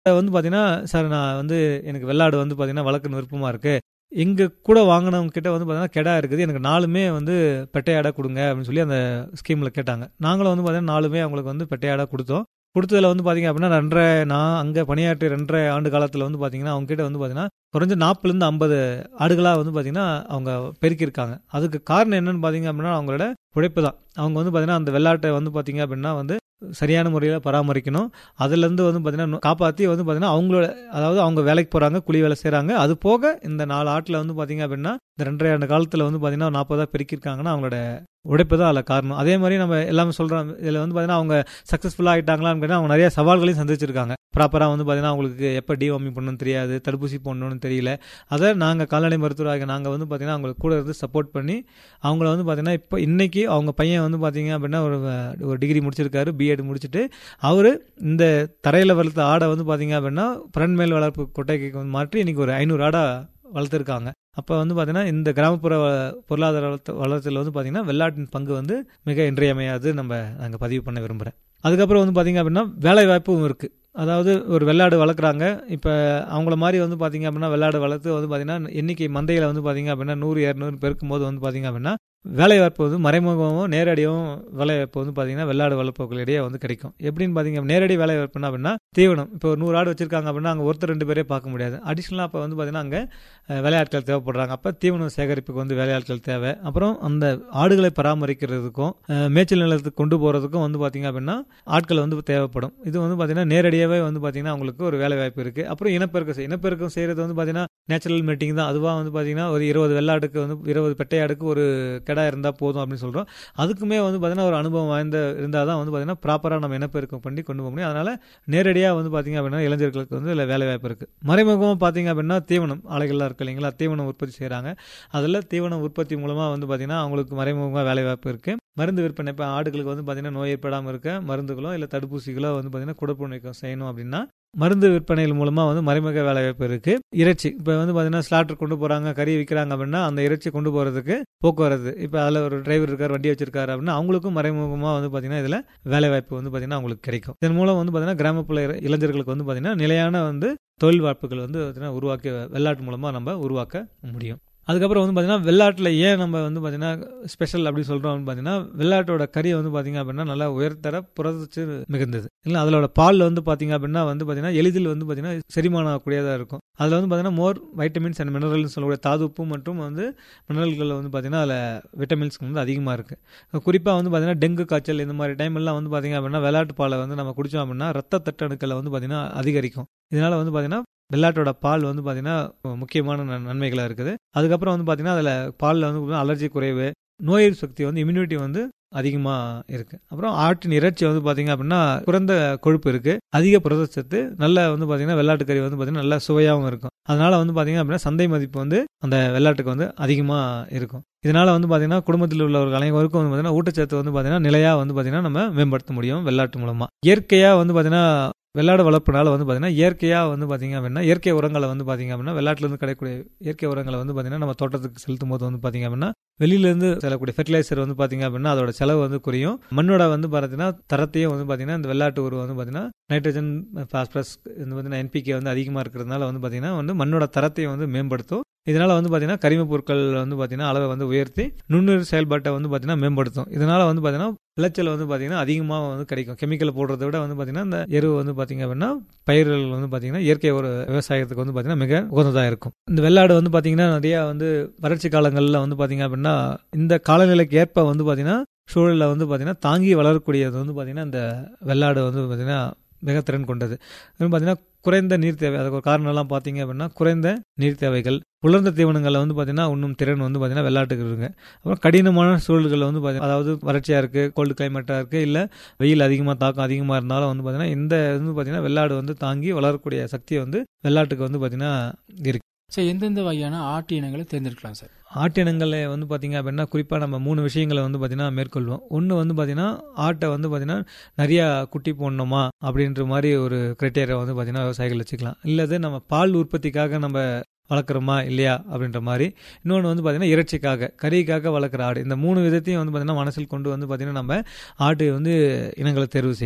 வந்து பார்த்தீங்கன்னா சார் நான் வந்து எனக்கு வெள்ளாடு வந்து பார்த்தீங்கன்னா வளர்க்கணும் விருப்பமாக இருக்கு எங்க கூட வாங்கினவங்க கிட்ட வந்து பார்த்தீங்கன்னா கெடா இருக்குது எனக்கு நாலுமே வந்து பெட்டையாடா கொடுங்க அப்படின்னு சொல்லி அந்த ஸ்கீமில் கேட்டாங்க நாங்களும் வந்து பார்த்தீங்கன்னா நாலுமே அவங்களுக்கு வந்து பெட்டையாடா கொடுத்தோம் கொடுத்ததுல வந்து பார்த்தீங்க அப்படின்னா ரெண்டரை நான் அங்கே பணியாற்றி ரெண்டரை ஆண்டு காலத்தில் வந்து பார்த்தீங்கன்னா அவங்க கிட்ட வந்து பார்த்தீங்கன்னா குறைஞ்ச நாற்பதுலேருந்து ஐம்பது ஆடுகளாக வந்து பார்த்தீங்கன்னா அவங்க பெருக்கியிருக்காங்க அதுக்கு காரணம் என்னன்னு பார்த்தீங்க அப்படின்னா அவங்களோட உழைப்பு தான் அவங்க வந்து பார்த்தீங்கன்னா அந்த வெள்ளாட்டை வந்து பார்த்தீங்க அப்படின்னா வந்து சரியான முறையில் பராமரிக்கணும் அதுலேருந்து வந்து பார்த்தீங்கன்னா காப்பாற்றி வந்து பார்த்தீங்கன்னா அவங்களோட அதாவது அவங்க வேலைக்கு போகிறாங்க கூலி வேலை செய்கிறாங்க அது போக இந்த நாலு ஆட்டில் வந்து பார்த்தீங்க அப்படின்னா இந்த ரெண்டரை ஆண்டு காலத்தில் வந்து பார்த்தீங்கன்னா நாற்பதாக பெருக்கியிருக்காங்கன்னா அவங்களோட உழைப்பு தான் அதில் காரணம் அதே மாதிரி நம்ம எல்லாமே சொல்கிறோம் இதில் வந்து பார்த்தீங்கன்னா அவங்க சக்ஸஸ்ஃபுல்லாக ஆகிட்டாங்களான்னு கேட்டால் அவங்க நிறைய சவால்களையும் சந்திச்சிருக்காங்க ப்ராப்பராக வந்து பார்த்தீங்கன்னா அவங்களுக்கு எப்போ டிவார்மிங் பண்ணணும்னு தெரியாது தடுப்பூசி போடணும்னு தெரியல அதை நாங்கள் கால்நடை மருத்துவராக நாங்கள் வந்து பார்த்தீங்கன்னா அவங்களுக்கு கூட இருந்து சப்போர்ட் பண்ணி அவங்கள வந்து பார்த்தீங்கன்னா இப்போ இன்னைக்கு அவங்க பையன் வந்து பார்த்தீங்க அப்படின்னா ஒரு ஒரு டிகிரி முடிச்சிருக்காரு பிஎட் முடிச்சுட்டு அவர் இந்த தரையில் வளர்த்த ஆடை வந்து பார்த்தீங்க அப்படின்னா ஃப்ரண்ட் மேல் வளர்ப்பு கொட்டைக்கு வந்து மாற்றி இன்னைக்கு ஒரு ஐநூறு ஆடை வளர்த்துருக்காங்க அப்போ வந்து பார்த்தீங்கன்னா இந்த கிராமப்புற பொருளாதார வளர்த்த வளர்ச்சியில் வந்து பார்த்தீங்கன்னா வெள்ளாட்டின் பங்கு வந்து மிக இன்றியமையாது நம்ம நாங்கள் பதிவு பண்ண விரும்புகிறேன் அதுக்கப்புறம் வந்து பார்த்தீங்க அப்படின்னா வேலை வாய்ப்பும் இருக்குது அதாவது ஒரு வெள்ளாடு வளர்க்குறாங்க இப்போ அவங்கள மாதிரி வந்து பார்த்தீங்க அப்படின்னா வெள்ளாடு வளர்த்து வந்து பார்த்தீங்கன்னா எண்ணிக்கை மந்தையில் வந்து பார்த்தீங்க அப்படின்னா நூறு இரநூறு பெருக்கும் போது வந்து பார்த்தீங்க அப்படின்னா வேலைவாய்ப்பு வந்து மறைமுகமாகவும் நேரடியாகவும் வேலைவாய்ப்பு வந்து பார்த்தீங்கன்னா வெள்ளாடு வளர்ப்புகளிடையே வந்து கிடைக்கும் எப்படின்னு பார்த்தீங்க நேரடி வேலைவாய்ப்புனா அப்படின்னா தீவனம் இப்போ ஒரு நூறு ஆடு வச்சிருக்காங்க அப்படின்னா அங்கே ஒருத்தர் ரெண்டு பேரே பார்க்க முடியாது அடிஷ்னலாக அப்போ வந்து பார்த்தீங்கன்னா அங்கே வேலையாட்கள் தேவைப்படுறாங்க அப்போ தீவனம் சேகரிப்புக்கு வந்து வேலையாட்கள் தேவை அப்புறம் அந்த ஆடுகளை பராமரிக்கிறதுக்கும் மேய்ச்சல் நிலத்துக்கு கொண்டு போகிறதுக்கும் வந்து பார்த்தீங்க அப்படின்னா ஆட்கள் வந்து தேவைப்படும் இது வந்து பார்த்தீங்கன்னா நேரடியாகவே வந்து பார்த்தீங்கன்னா அவங்களுக்கு ஒரு வேலை வாய்ப்பு இருக்குது அப்புறம் இனப்பெருக்கம் இனப்பெருக்கம் செய்கிறது வந்து பார்த்தீங்கன்னா நேச்சுரல் மீட்டிங் தான் அதுவாக வந்து பார்த்தீங்கன்னா ஒரு இருபது வெள்ளாடுக்கு வந்து இருபது பெட்டையாடுக்கு ஒரு கெடா இருந்தால் போதும் அப்படின்னு சொல்கிறோம் அதுக்குமே வந்து பார்த்தீங்கன்னா ஒரு அனுபவம் வாய்ந்த இருந்தால் தான் வந்து பார்த்தீங்கன்னா ப்ராப்பராக நம்ம இனப்பெருக்கம் பண்ணி கொண்டு போக முடியும் அதனால் நேரடியாக வந்து பார்த்தீங்க அப்படின்னா இளைஞர்களுக்கு வந்து இதில் வேலை வாய்ப்பு இருக்குது மறைமுகமாக பார்த்தீங்க அப்படின்னா தீவனம் ஆலைகள்லாம் இருக்கு இல்லைங்களா தீவனம் உற்பத்தி செய்கிறாங்க அதில் தீவனம் உற்பத்தி மூலமாக வந்து பார்த்தீங்கன்னா அவங்களுக்கு மறைமுகமாக வேலை வாய்ப்பு இருக்குது மருந்து விற்பனை இப்போ ஆடுகளுக்கு வந்து பார்த்தீங்கன்னா நோய் ஏற்படாமல் இருக்க மருந்துகளோ இல்லை தடுப்பூசிகளோ வந்து பார்த்தீங்கன்னா குடப்பு நீக்கம் செய்யணும் அப்படின்னா மருந்து விற்பனைகள் மூலமாக வந்து மறைமுக வேலைவாய்ப்பு இருக்கு இறைச்சி இப்போ வந்து பார்த்தீங்கன்னா ஸ்லாட்டர் கொண்டு போகிறாங்க கறி விற்கிறாங்க அப்படின்னா அந்த இறைச்சி கொண்டு போகிறதுக்கு போக்குவரத்து இப்போ அதில் ஒரு டிரைவர் இருக்கார் வண்டி வச்சிருக்காரு அப்படின்னா அவங்களுக்கும் மறைமுகமாக வந்து பார்த்தீங்கன்னா இதில் வேலைவாய்ப்பு வந்து பார்த்தீங்கன்னா அவங்களுக்கு கிடைக்கும் இதன் மூலம் வந்து பார்த்தீங்கன்னா கிராமப்புற இளைஞர்களுக்கு வந்து பார்த்தீங்கன்னா நிலையான வந்து தொழில் வாய்ப்புகள் வந்து பார்த்தீங்கன்னா உருவாக்க வெள்ளாட்டு மூலமாக நம்ம உருவாக்க முடியும் அதுக்கப்புறம் வந்து பார்த்தீங்கன்னா வெள்ளாட்டில் ஏன் நம்ம வந்து பார்த்தீங்கன்னா ஸ்பெஷல் அப்படி சொல்கிறோம் பார்த்தீங்கன்னா வெள்ளாட்டோட கறி வந்து பார்த்தீங்க அப்படின்னா நல்லா உயர்தர புரதச்சு மிகுந்தது இல்லை அதோட பால் வந்து பார்த்தீங்க அப்படின்னா வந்து பார்த்தீங்கன்னா எளிதில் வந்து பார்த்தீங்கன்னா செரிமானம் ஆகக்கூடியதாக இருக்கும் அதில் வந்து பார்த்தீங்கன்னா மோர் வைட்டமின்ஸ் அண்ட் மினரல்னு சொல்லக்கூடிய தாதுப்பு மற்றும் வந்து மினரல்கள் வந்து பார்த்தீங்கன்னா அதில் விட்டமின்ஸ் வந்து அதிகமாக இருக்குது குறிப்பாக வந்து பார்த்தீங்கன்னா டெங்கு காய்ச்சல் இந்த மாதிரி டைம் எல்லாம் வந்து பார்த்தீங்க அப்படின்னா வெள்ளாட்டு பாலை வந்து நம்ம குடித்தோம் அப்படின்னா ரத்த தட்டணுக்களை வந்து பார்த்தீங்கன்னா அதிகரிக்கும் இதனால் வந்து பார்த்தீங்கன்னா வெள்ளாட்டோட பால் வந்து பார்த்தீங்கன்னா முக்கியமான நன்மைகளாக இருக்குது அதுக்கப்புறம் வந்து பார்த்தீங்கன்னா அதில் பாலில் வந்து அலர்ஜி குறைவு நோய் எதிர்ப்பு சக்தி வந்து இம்யூனிட்டி வந்து அதிகமாக இருக்கு அப்புறம் ஆட்டின் இறைச்சி வந்து பார்த்தீங்க அப்படின்னா குறைந்த கொழுப்பு இருக்கு அதிக புரதச்சத்து நல்ல வந்து பார்த்தீங்கன்னா வெள்ளாட்டு கறி வந்து பார்த்தீங்கன்னா நல்ல சுவையாகவும் இருக்கும் அதனால வந்து பார்த்தீங்க அப்படின்னா சந்தை மதிப்பு வந்து அந்த வெள்ளாட்டுக்கு வந்து அதிகமாக இருக்கும் இதனால வந்து பார்த்தீங்கன்னா குடும்பத்தில் உள்ளவர்கள் அனைவருக்கும் வந்து பார்த்தீங்கன்னா ஊட்டச்சத்து வந்து பார்த்தீங்கன்னா நிலையாக வந்து பார்த்தீங்கன்னா நம்ம மேம்படுத்த முடியும் வெள்ளாட்டு மூலமா இயற்கையாக வந்து பார்த்தீங்கன்னா வெள்ளாடு வளர்ப்புனால வந்து பார்த்தீங்கன்னா இயற்கையாக வந்து பார்த்தீங்க அப்படின்னா இயற்கை உரங்களை வந்து பார்த்தீங்க அப்படின்னா வெள்ளாட்டிலேருந்து கிடைக்கக்கூடிய இயற்கை உரங்களை வந்து பார்த்தீங்கன்னா நம்ம தோட்டத்துக்கு செலுத்தும் போது வந்து பார்த்தீங்க அப்படின்னா வெளியிலேருந்து செல்லக்கூடிய ஃபெர்டிலைசர் வந்து பார்த்தீங்க அப்படின்னா அதோட செலவு வந்து குறையும் மண்ணோட வந்து பார்த்தீங்கன்னா தரத்தையும் வந்து பார்த்தீங்கன்னா இந்த வெள்ளாட்டு உருவம் வந்து பார்த்தீங்கன்னா நைட்ரஜன் பாஸ்பரஸ் இந்த பார்த்தீங்கன்னா என்பிகே வந்து அதிகமாக இருக்கிறதுனால வந்து பார்த்தீங்கன்னா வந்து மண்ணோட தரத்தையும் வந்து மேம்படுத்தும் இதனால வந்து பார்த்தீங்கன்னா கரிம பொருட்கள் வந்து பார்த்தீங்கன்னா அளவை வந்து உயர்த்தி நுண்ணுயிர் செயல்பாட்டை வந்து பார்த்தீங்கன்னா மேம்படுத்தும் இதனால வந்து பார்த்தீங்கன்னா விளைச்சல் வந்து பார்த்தீங்கன்னா அதிகமாக வந்து கிடைக்கும் கெமிக்கல் போடுறத விட வந்து பார்த்தீங்கன்னா இந்த எருவு வந்து பார்த்தீங்க அப்படின்னா பயிர்கள் வந்து பார்த்தீங்கன்னா இயற்கை ஒரு விவசாயத்துக்கு வந்து பார்த்தீங்கன்னா மிக உகந்ததாக இருக்கும் இந்த வெள்ளாடு வந்து பார்த்தீங்கன்னா நிறைய வந்து வறட்சி காலங்களில் வந்து பார்த்தீங்க அப்படின்னா இந்த காலநிலைக்கு ஏற்ப வந்து பார்த்தீங்கன்னா சூழலில் வந்து பார்த்தீங்கன்னா தாங்கி வளரக்கூடியது வந்து பார்த்தீங்கன்னா இந்த வெள்ளாடு வந்து பார்த்தீங்கன்னா மிக திறன் கொண்டது பார்த்தீங்கன்னா குறைந்த நீர் தேவை அதுக்கு ஒரு காரணம்லாம் பார்த்தீங்க அப்படின்னா குறைந்த நீர் தேவைகள் உலர்ந்த தீவனங்களில் வந்து பார்த்தீங்கன்னா இன்னும் திறன் வந்து பார்த்தீங்கன்னா வெள்ளாட்டுக்கு இருக்குங்க அப்புறம் கடினமான சூழல்களில் வந்து பார்த்தீங்கன்னா அதாவது வறட்சியாக இருக்குது கோல்டு கிளைமேட்டாக இருக்குது இல்லை வெயில் அதிகமாக தாக்கம் அதிகமாக இருந்தாலும் வந்து பார்த்தீங்கன்னா இந்த வந்து பார்த்தீங்கன்னா வெள்ளாடு வந்து தாங்கி வளரக்கூடிய சக்தி வந்து வெள்ளாட்டுக்கு வந்து பார்த்தீங்கன்னா இருக்கு சார் எந்தெந்த வகையான ஆட்டு இனங்களை தேர்ந்தெடுக்கலாம் சார் ஆட்டினங்களை வந்து பார்த்தீங்க அப்படின்னா குறிப்பாக நம்ம மூணு விஷயங்களை வந்து பார்த்தீங்கன்னா மேற்கொள்வோம் ஒன்று வந்து பார்த்தீங்கன்னா ஆட்டை வந்து பார்த்தீங்கன்னா நிறையா குட்டி போடணுமா அப்படின்ற மாதிரி ஒரு கிரைட்டேரியா வந்து பார்த்தீங்கன்னா விவசாயிகள் வச்சுக்கலாம் இல்லது நம்ம பால் உற்பத்திக்காக நம்ம வளர்க்குறோமா இல்லையா அப்படின்ற மாதிரி இன்னொன்று வந்து பார்த்தீங்கன்னா இறைச்சிக்காக கறிக்காக வளர்க்குற ஆடு இந்த மூணு விதத்தையும் வந்து பார்த்தீங்கன்னா மனசில் கொண்டு வந்து பார்த்தீங்கன்னா நம்ம ஆட்டு வந்து இனங்களை தேர்வு செய்யணும்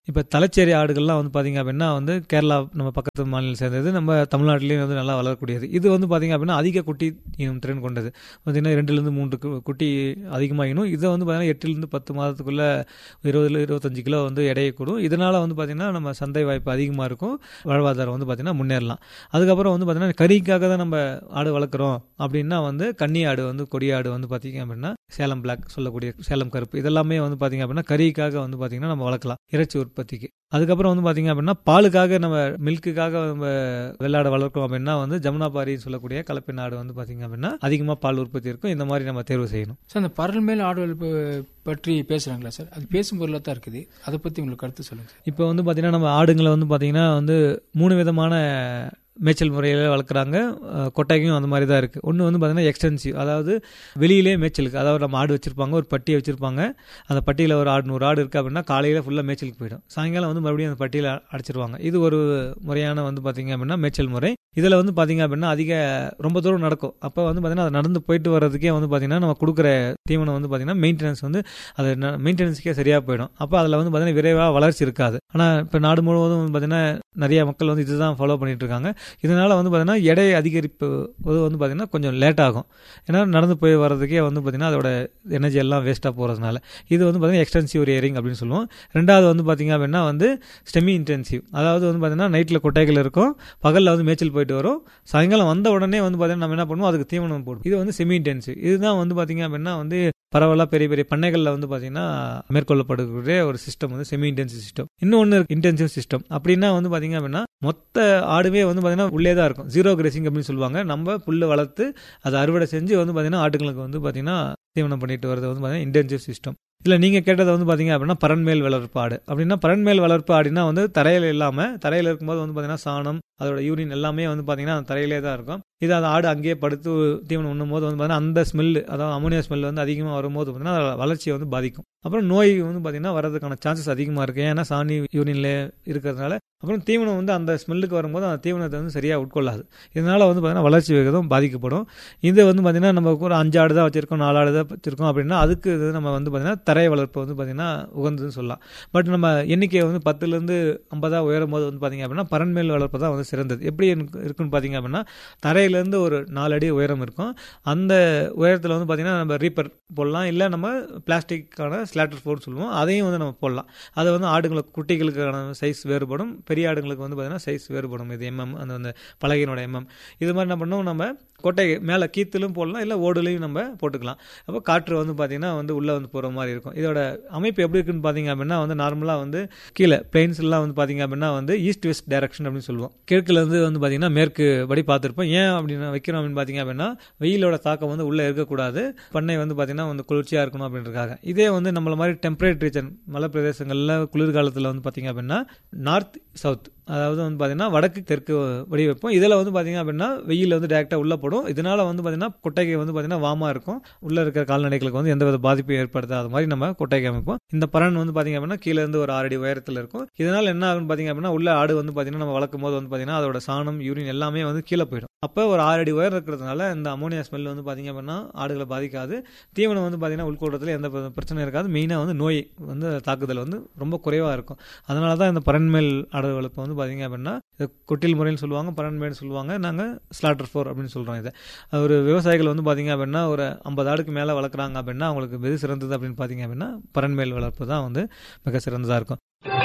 இப்போ தலைச்சேரி ஆடுகள்லாம் வந்து பார்த்தீங்க அப்படின்னா வந்து கேரளா நம்ம பக்கத்து மாநிலம் சேர்ந்தது நம்ம தமிழ்நாட்டிலேயும் வந்து நல்லா வளரக்கூடியது இது வந்து பார்த்தீங்க அப்படின்னா அதிக குட்டி ஈனும் திறன் கொண்டது பார்த்தீங்கன்னா ரெண்டுலேருந்து மூன்று கு- குட்டி அதிகமாக ஈனும் இதை வந்து பார்த்தீங்கன்னா எட்டுலேருந்து பத்து மாதத்துக்குள்ள இருபதுல இருபத்தஞ்சு கிலோ வந்து எடையை கூடும் இதனால வந்து பார்த்தீங்கன்னா நம்ம சந்தை வாய்ப்பு அதிகமாக இருக்கும் வாழ்வாதாரம் வந்து பார்த்தீங்கன்னா முன்னேறலாம் அதுக்கப்புறம் வந்து பார்த்தீங்கன்னா கறிக்காக தான் நம்ம ஆடு வளர்க்குறோம் அப்படின்னா வந்து கன்னி ஆடு வந்து கொடி ஆடு வந்து பார்த்தீங்க அப்படின்னா சேலம் பிளாக் சொல்லக்கூடிய சேலம் கருப்பு இதெல்லாமே வந்து பார்த்தீங்க அப்படின்னா கறிக்காக வந்து பார்த்தீங்கன்னா நம்ம வளர்க்கலாம் இறைச்சி உற்பத்திக்கு அதுக்கப்புறம் வந்து பார்த்தீங்க அப்படின்னா பாலுக்காக நம்ம மில்க்குக்காக நம்ம வெள்ளாடை வளர்க்கிறோம் அப்படின்னா வந்து ஜமுனாபாரின்னு சொல்லக்கூடிய கலப்பின ஆடு வந்து பார்த்தீங்க அப்படின்னா அதிகமாக பால் உற்பத்தி இருக்கும் இந்த மாதிரி நம்ம தேர்வு செய்யணும் சார் அந்த பரல் மேல் ஆடு வளர்ப்பு பற்றி பேசுறாங்களா சார் அது பேசும் பொருளாக தான் இருக்குது அதை பத்தி உங்களுக்கு கருத்து சொல்லுங்க சார் இப்போ வந்து பார்த்தீங்கன்னா நம்ம ஆடுங்களை வந்து பார்த்தீங்கன்னா வந்து மூணு விதமான மேய்ச்சல் முறையில் வளர்க்குறாங்க அஹ், கொட்டைக்கும் அந்த மாதிரி தான் இருக்குது ஒன்று வந்து பார்த்தீங்கன்னா எக்ஸ்டென்சிவ் அதாவது வெளியிலே மேய்ச்சலுக்கு அதாவது நம்ம ஆடு வச்சிருப்பாங்க ஒரு பட்டியை வச்சிருப்பாங்க அந்த பட்டியில் ஒரு ஆடு நூறு ஆடு இருக்குது அப்படின்னா காலையில் ஃபுல்லாக மேய்ச்சலுக்கு போயிடும் சாயங்காலம் வந்து மறுபடியும் அந்த பட்டியில் அடைச்சிருவாங்க இது ஒரு முறையான வந்து பார்த்தீங்க அப்படின்னா மேய்ச்சல் முறை இதில் வந்து பார்த்தீங்க அப்படின்னா அதிக ரொம்ப தூரம் நடக்கும் அப்போ வந்து பார்த்தீங்கன்னா அது நடந்து போயிட்டு வர்றதுக்கே வந்து பார்த்தீங்கன்னா நம்ம கொடுக்குற தீவனம் வந்து பார்த்தீங்கன்னா மெயின்டெனன்ஸ் வந்து அது மெயின்டெனன்ஸ்க்கே சரியாக போயிடும் அப்போ அதில் வந்து பார்த்தீங்கன்னா விரைவாக வளர்ச்சி இருக்காது ஆனால் இப்போ நாடு முழுவதும் வந்து பார்த்தீங்கன்னா நிறைய மக்கள் வந்து இதுதான் ஃபாலோ பண்ணிட்டு இருக்காங்க இதனால வந்து பார்த்தீங்கன்னா எடை அதிகரிப்பு அது வந்து பார்த்தீங்கன்னா கொஞ்சம் லேட் ஆகும் ஏன்னா நடந்து போய் வர்றதுக்கே வந்து பார்த்தீங்கன்னா அதோட எனர்ஜி எல்லாம் வேஸ்ட்டாக போகிறதுனால இது வந்து பார்த்தீங்கன்னா எக்ஸ்டென்சிவ் ரியரிங் அப்படின்னு சொல்லுவோம் ரெண்டாவது வந்து பார்த்தீங்க அப்படின்னா வந்து ஸ்டெமி இன்டென்சிவ் அதாவது வந்து பார்த்தீங்கன்னா நைட்டில் கொட்டைகள் இருக்கும் பகலில் வந்து மேய்ச்சல் போயிட்டு வரும் சாயங்காலம் வந்த உடனே வந்து பார்த்தீங்கன்னா நம்ம என்ன பண்ணுவோம் அதுக்கு தீவனம் போடும் இது வந்து செமி இன்டென்சிவ் இதுதான் வந்து பார்த்தீங்க அப்படின்னா வந்து பரவலாக பெரிய பெரிய பண்ணைகளில் வந்து பார்த்தீங்கன்னா மேற்கொள்ளப்படக்கூடிய ஒரு சிஸ்டம் வந்து செமி இன்டென்சிவ் சிஸ்டம் இன்னொன்று இன்டென்சிவ் சிஸ்டம் அப்படின்னா வந்து பார்த்தீங்க அப்படின்னா மொத்த ஆடுமே வந்து பார்த்தீங்கன்னா உள்ளே தான் இருக்கும் ஜீரோ கிரேசிங் அப்படின்னு சொல்லுவாங்க நம்ம புல்லை வளர்த்து அதை அறுவடை செஞ்சு வந்து பார்த்தீங்கன்னா ஆட்டுங்களுக்கு வந்து பார்த்தீங்கன்னா தீவனம் பண்ணிட்டு வரது வந்து பார்த்தீங்கன்னா இன்டென்சிவ் சிஸ்டம் இல்லை நீங்கள் கேட்டது வந்து பார்த்தீங்க அப்படின்னா பரண்மேல் வளர்ப்பு ஆடு அப்படின்னா பரண்மேல் வளர்ப்பு ஆடுனா வந்து தரையில் இல்லாமல் தரையில் இருக்கும்போது வந்து பார்த்தீங்கன்னா சாணம் அதோட யூரின் எல்லாமே வந்து பார்த்தீங்கன்னா அந்த தரையிலே தான் இருக்கும் இது அந்த ஆடு அங்கேயே படுத்து தீவனம் உண்ணும் போது வந்து பார்த்தீங்கன்னா அந்த ஸ்மெல் அதாவது அமோனியா ஸ்மெல் வந்து அதிகமாக வரும்போது பார்த்தீங்கன்னா அதோட வளர்ச்சியை வந்து பாதிக்கும் அப்புறம் நோய் வந்து பார்த்தீங்கன்னா வரதுக்கான சான்சஸ் அதிகமாக இருக்குது ஏன்னா சாணி யூரின்ல இருக்கிறதுனால அப்புறம் தீவனம் வந்து அந்த ஸ்மெல்லுக்கு வரும்போது அந்த தீவனத்தை வந்து சரியாக உட்கொள்ளாது இதனால வந்து பார்த்தீங்கன்னா வளர்ச்சி விகிதம் பாதிக்கப்படும் இது வந்து பார்த்தீங்கன்னா நம்ம ஒரு அஞ்சு ஆடு தான் வச்சிருக்கோம் நாலு ஆடு தான் வச்சிருக்கோம் அப்படின்னா அதுக்கு இது நம்ம வந்து பார்த்தீங்கன்னா தரை வளர்ப்பு வந்து பார்த்தீங்கன்னா உகந்ததுன்னு சொல்லலாம் பட் நம்ம எண்ணிக்கை வந்து பத்துலேருந்து ஐம்பதாக உயரும் போது வந்து பார்த்தீங்க அப்படின்னா பரண்மேல் வளர்ப்பு தான் வந்து சிறந்தது எப்படி இருக்கு- இருக்குன்னு பார்த்தீங்க அப்படின்னா தரையிலேருந்து ஒரு நாலு அடி உயரம் இருக்கும் அந்த உயரத்தில் வந்து பார்த்தீங்கன்னா நம்ம ரீப்பர் போடலாம் இல்லை நம்ம பிளாஸ்டிக்கான ஸ்லாட்டர் ஃபோர்னு சொல்லுவோம் அதையும் வந்து நம்ம போடலாம் அது வந்து ஆடுங்களுக்கு குட்டிகளுக்கான சைஸ் வேறுபடும் பெரிய ஆடுங்களுக்கு வந்து பார்த்தீங்கன்னா சைஸ் வேறுபடும் இது எம்எம் அந்த அந்த பலகையினோட எம்எம் இது மாதிரி என்ன பண்ணோம் நம்ம கொட்டை மேலே கீத்திலும் போடலாம் இல்லை ஓடுலையும் நம்ம போட்டுக்கலாம் அப்போ காற்று வந்து பார்த்தீங்கன்னா வந்து உள்ளே வந்து போகிற மாதிரி இருக்கும் இதோட அமைப்பு எப்படி இருக்குன்னு பார்த்தீங்க அப்படின்னா வந்து நார்மலாக வந்து கீழே பிளெயின்ஸ்லாம் வந்து பார்த்தீங்க அப்படின்னா வந்து ஈஸ்ட் வெஸ்ட் டைரக்ஷன் அப்படின்னு சொல்லுவோம் கிழக்குல இருந்து வந்து பார்த்தீங்கன்னா மேற்கு படி பார்த்துருப்போம் ஏன் அப்படின்னு வைக்கிறோம் அப்படின்னு பார்த்தீங்க அப்படின்னா வெயிலோட தாக்கம் வந்து உள்ளே இருக்கக்கூடாது பண்ணை வந்து பார்த்தீங்கன்னா வந்து குளிர்ச்சியாக இருக்கணும் அப்படின்றதுக்காக இதே வந்து நம்மள மாதிரி டெம்பரேட் ரீஜன் மலை பிரதேசங்களில் குளிர்காலத்தில் வந்து பார்த்தீங்க அப்படின்னா நார்த் சவுத் அதாவது வந்து பார்த்தீங்கன்னா வடக்கு தெற்கு வடி வைப்போம் இதில் வந்து பார்த்தீங்க அப்படின்னா வெயில் வந்து டேரெக்டாக உள்ளே போடும் இதனால வந்து பார்த்தீங்கன்னா கொட்டைகை வந்து பார்த்தீங்கன்னா வாமாக இருக்கும் உள்ளே இருக்கிற கால்நடைகளுக்கு வந்து எந்தவித பாதிப்பையும் ஏற்படுத்தாத மாதிரி நம்ம கொட்டைகை அமைப்போம் இந்த பறன் வந்து பார்த்தீங்க அப்படின்னா கீழே இருந்து ஒரு ஆறு அடி உயரத்தில் இருக்கும் இதனால என்ன ஆகும்னு பார்த்தீங்க அப்படின்னா உள்ள ஆடு வந்து பார்த்தீங்கன்னா நம்ம வளர்க்கும் போது வந்து பார்த்தீங்கன்னா அதோட சாணம் யூரின் எல்லாமே வந்து கீழே போயிடும் அப்போ ஒரு ஆறு அடி உயரம் இருக்கிறதுனால இந்த அமோனியா ஸ்மெல் வந்து பார்த்தீங்க அப்படின்னா ஆடுகளை பாதிக்காது தீவனம் வந்து பார்த்தீங்கன்னா உள்கொள்றதுல எந்த பிர- பிரச்சனையும் இருக்காது மெயினாக வந்து நோய் வந்து தாக்குதல் வந்து ரொம்ப குறைவாக இருக்கும் அதனால தான் இந்த பரண்மேல் ஆடு வளர்ப்பு வந்து பார்த்தீங்க அப்படின்னா இது கொட்டில் முறைன்னு சொல்லுவாங்க பரண்மேல்னு சொல்லுவாங்க நாங்கள் ஸ்லாட்டர் ஃபோர் அப்படின்னு சொல்கிறோம் இதை ஒரு விவசாயிகள் வந்து பார்த்தீங்க அப்படின்னா ஒரு ஐம்பது ஆடுக்கு மேலே வளர்க்குறாங்க அப்படின்னா அவங்களுக்கு எது சிறந்தது அப்படின்னு பார்த்தீங்க அப்படின்னா பரண்மேல் வளர்ப்பு தான் வந்து மிக சிறந்ததாக இருக்கும்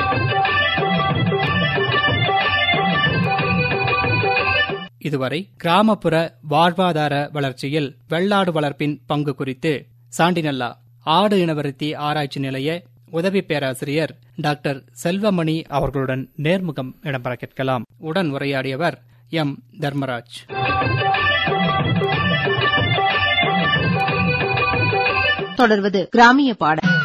இதுவரை கிராமப்புற வாழ்வாதார வளர்ச்சியில் வெள்ளாடு வளர்ப்பின் பங்கு குறித்து சாண்டினல்லா ஆடு இனவருத்தி ஆராய்ச்சி நிலைய உதவி பேராசிரியர் டாக்டர் செல்வமணி அவர்களுடன் நேர்முகம் இடம்பெற கேட்கலாம் உடன் உரையாடியவர் எம் தர்மராஜ் தொடர்வது கிராமிய பாடல்